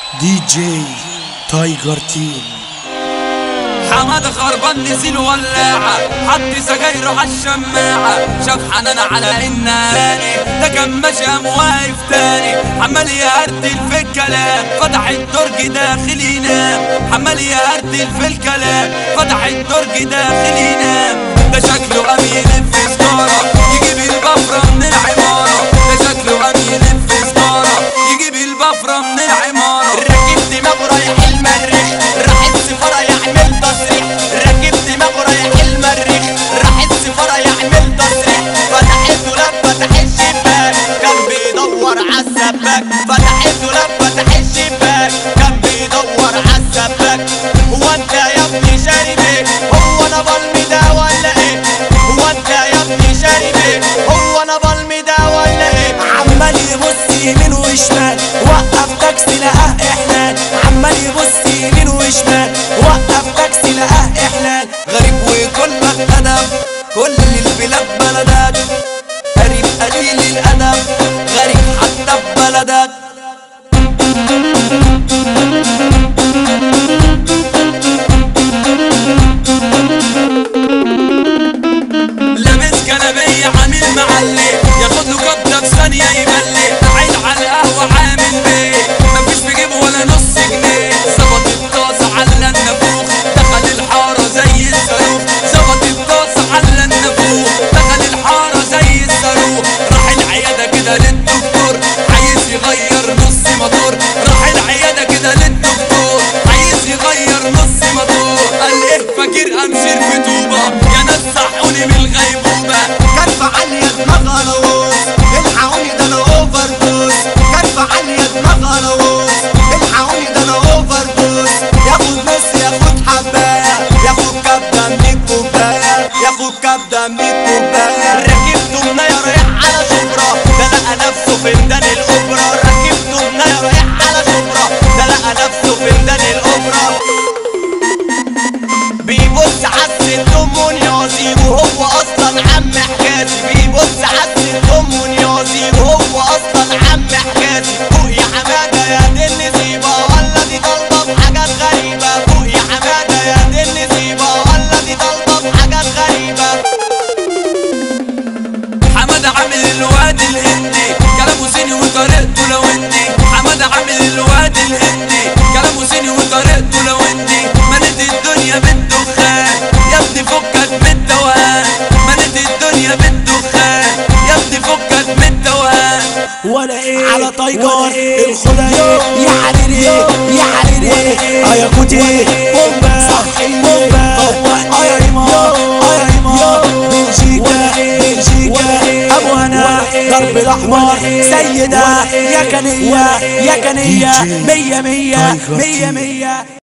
دي جي تايجر تيم حماد خربان نزل ولاعة حط سجايره عالشماعة شاف حنان على الناني ده كان ماشي قام واقف تاني عمال يهرتل في الكلام فتح الدرج داخل ينام عمال يهرتل في الكلام فتح الدرج داخل ينام ده شكله قام يلف سجارة يجيب البفرة من العمارة ده شكله قام يلف سجارة يجيب البفرة من العمارة راكب دماغه رايح المريخ راح السفارة يعمل تصريح راكب دماغه رايح المريخ راح السفارة يعمل تصريح فتح الدولاب فتح الشباك كان بيدور عالسباك فتح الدولاب فتح الشباك كان بيدور عالسباك هو انت يا ابني شارب ايه هو انا بلمي ده ولا ايه هو انت يا ابني شارب ايه هو انا بلمي ده ولا ايه عمال يبص يمين وشمال وقف تاكسي لقاه احلال عمال يبص يمين وشمال وقف تاكسي لقاه احلال غريب وكلك ادب كل البلاد بلدك غريب قليل الادب غريب حتى ببلدك لابس جلابية عامل معلي ياخد له كبدة في ثانية يملي قاعد على القهوة عامل بيه مفيش في جيبه ولا نص جنيه ظبط الطاسة على النافوخ دخل الحارة زي الصاروخ ظبط الطاسة على النافوخ دخل الحارة زي الصاروخ راح العيادة كده للدكتور عايز يغير نص موتور راح العيادة كده للدكتور عايز يغير نص موتور قال ايه فاكر امشي في طوبة يا ناس صحوني من الغيبوبة كرفة عالية دماغها لوز الحقوني ده انا اوفر دوز كرفة عالية دماغها لوز الحقوني ده انا اوفر دوز ياخد نص ياخد حباية ياخد كبدة من الكوباية ياخد كبدة من الكوباية ركبته منايا رايح على شبرا ده لقى نفسه في ميدان الاوبرا ركبته منايا رايح على شبرا ده لقى نفسه في ميدان الاوبرا بيبص عالست ام نيازي وهو اصلا عم حجازي بيبص عالست ام نيازي وهو اصلا عم حجازي فوق يا حماده يا دي النسيبه ولا دي طالبه بحاجات غريبه فوق يا حماده يا دي النسيبه ولا دي طالبه بحاجات غريبه حماد عامل الواد الهندي كلامه صيني وطريقته لو هندي حماد عامل الواد الهندي كلامه صيني وطريقته لو هندي ملت الدنيا بالدخان يا ابني فكك من التوهان ملت الدنيا بالدخان يا ابني فكك من التوهان ولا ايه على تايجر الخدا ايه يا حريري يا حريري اه يا كوتي بومبا صح بومبا اه يا ريما اه يا ريما بلجيكا بلجيكا ابو هنا ضرب الاحمر سيدة يا كنية يا كنية مية مية مية مية